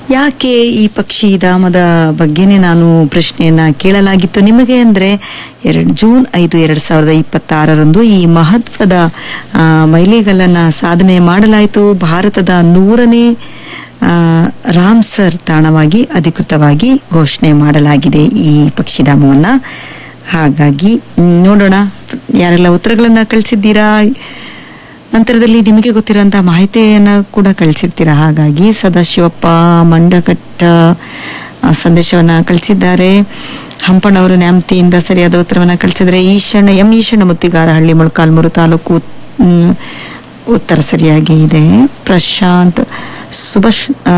ಯಾಕೆ ಈ ಪಕ್ಷಿ ಧಾಮದ ಬಗ್ಗೆನೇ ನಾನು ಪ್ರಶ್ನೆಯನ್ನ ಕೇಳಲಾಗಿತ್ತು ನಿಮಗೆ ಅಂದ್ರೆ ಎರಡು ಜೂನ್ ಐದು ಎರಡು ಸಾವಿರದ ಇಪ್ಪತ್ತಾರರಂದು ಈ ಮಹತ್ವದ ಆ, ಮೈಲಿಗಲ್ಲನ್ನ ಸಾಧನೆ ಮಾಡಲಾಯಿತು ಭಾರತದ ನೂರನೇ ಆ, ರಾಮ್ಸರ್ ತಾಣವಾಗಿ ಅಧಿಕೃತವಾಗಿ ಘೋಷಣೆ ಮಾಡಲಾಗಿದೆ ಈ ಪಕ್ಷಿಧಾಮವನ್ನ ಹಾಗಾಗಿ ಮ್, ನೋಡೋಣ ಯಾರೆಲ್ಲ ಉತ್ತರಗಳನ್ನ ಕಳಿಸಿದ್ದೀರಾ ನಂತರದಲ್ಲಿ ನಿಮಗೆ ಗೊತ್ತಿರುವಂತಹ ಮಾಹಿತಿಯನ್ನ ಕೂಡ ಕಳಿಸಿರ್ತೀರಾ ಹಾಗಾಗಿ ಸದಾಶಿವಪ್ಪ ಮಂಡಕಟ್ಟ ಆ, ಸಂದೇಶವನ್ನ ಕಳಿಸಿದ್ದಾರೆ ಹಂಪಣ್ಣವರು ನ್ಯಾಮತಿಯಿಂದ ಸರಿಯಾದ ಉತ್ತರವನ್ನ ಕಳಿಸಿದರೆ ಈಶಣ್ಣ ಎಂ ಈಶಣ್ಣ ಮುತ್ತಿಗಾರ ಹಳ್ಳಿ ಮೊಳಕಾಲ್ಮೂರು ತಾಲೂಕು ಮ್, ಉತ್ತರ ಸರಿಯಾಗಿ ಇದೆ ಪ್ರಶಾಂತ್ ಸುಭಶ್ ಆ,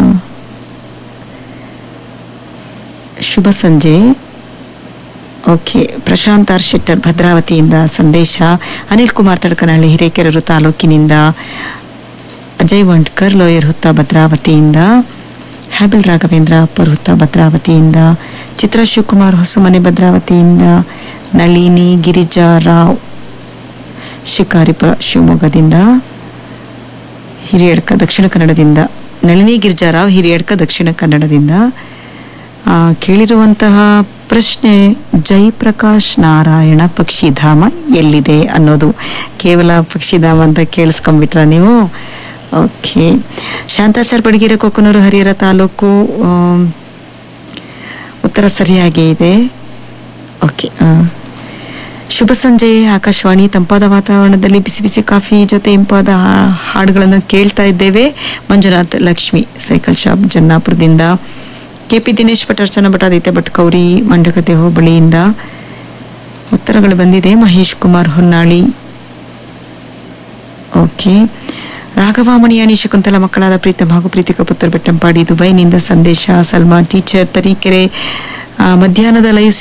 ಶುಭ ಸಂಜೆ ಓಕೆ ಪ್ರಶಾಂತ್ ಆರ್ ಶೆಟ್ಟರ್ ಭದ್ರಾವತಿಯಿಂದ ಸಂದೇಶ ಅನಿಲ್ ಕುಮಾರ್ ತಡಕನಹಳ್ಳಿ ಹಿರೇಕೆರೂರು ತಾಲೂಕಿನಿಂದ ಅಜಯ್ ವಂಡ್ಕರ್ ಲೋಯರ್ ಹುತ್ತ ಭದ್ರಾವತಿಯಿಂದ ಹ್ಯಾಬಿಲ್ ರಾಘವೇಂದ್ರ ಅಪ್ಪರ್ ಹುತ್ತ ಭದ್ರಾವತಿಯಿಂದ ಚಿತ್ರ ಶಿವಕುಮಾರ್ ಹೊಸಮನೆ ಭದ್ರಾವತಿಯಿಂದ ನಳಿನಿ ಗಿರಿಜಾ ರಾವ್ ಶಿಕಾರಿಪುರ ಶಿವಮೊಗ್ಗದಿಂದ ಹಿರಿಯಡ್ಕ ದಕ್ಷಿಣ ಕನ್ನಡದಿಂದ ನಳಿನಿ ಗಿರಿಜಾರಾವ್ ಹಿರಿಯಡ್ಕ ದಕ್ಷಿಣ ಕನ್ನಡದಿಂದ ಆ, ಕೇಳಿರುವಂತಹ ಪ್ರಶ್ನೆ ಜಯಪ್ರಕಾಶ್ ನಾರಾಯಣ ಪಕ್ಷಿಧಾಮ ಎಲ್ಲಿದೆ ಅನ್ನೋದು ಕೇವಲ ಪಕ್ಷಿಧಾಮ ಅಂತ ಕೇಳಿಸ್ಕೊಂಡ್ಬಿಟ್ರ ನೀವು ಓಕೆ ಶಾಂತಾಚಾರ್ ಬಡಗಿರ ಕೊಕ್ಕನೂರು ಹರಿಹರ ತಾಲೂಕು ಆಮ್, ಉತ್ತರ ಸರಿಯಾಗಿ ಇದೆ ಓಕೆ ಆ. ಶುಭ ಸಂಜೆ ಆಕಾಶವಾಣಿ ತಂಪಾದ ವಾತಾವರಣದಲ್ಲಿ ಬಿಸಿ ಬಿಸಿ ಕಾಫಿ ಜೊತೆ ಇಂಪಾದ ಹಾ- ಹಾಡುಗಳನ್ನು ಕೇಳ್ತಾ ಇದ್ದೇವೆ ಮಂಜುನಾಥ್ ಲಕ್ಷ್ಮಿ ಸೈಕಲ್ ಶಾಪ್ ಜನ್ನಾಪುರದಿಂದ ಕೆ ಪಿ ದಿನೇಶ್ ಭಟ್ ಅರ್ಚನಾ ಭಟ್ ಆದಿತ್ಯ ಭಟ್ ಕೌರಿ ಮಂಡಕತೆ ಹೋಬಳಿಯಿಂದ ಉತ್ತರಗಳು ಬಂದಿದೆ ಮಹೇಶ್ ಕುಮಾರ್ ಹೊನ್ನಾಳಿ ಓಕೆ ರಾಘವ ಮಣಿಯಾಣಿ ಶಕುಂತಲ ಮಕ್ಕಳಾದ ಪ್ರೀತಮ್ ಹಾಗೂ ಪ್ರೀತಿಕ ಪುತ್ರ ಬೆಟ್ಟಂಪಾಡಿ ದುಬೈನಿಂದ ಸಂದೇಶ ಸಲ್ಮಾ ಟೀಚರ್ ತರೀಕೆರೆ ಆ, ಮಧ್ಯಾಹ್ನದ ಲೈವ್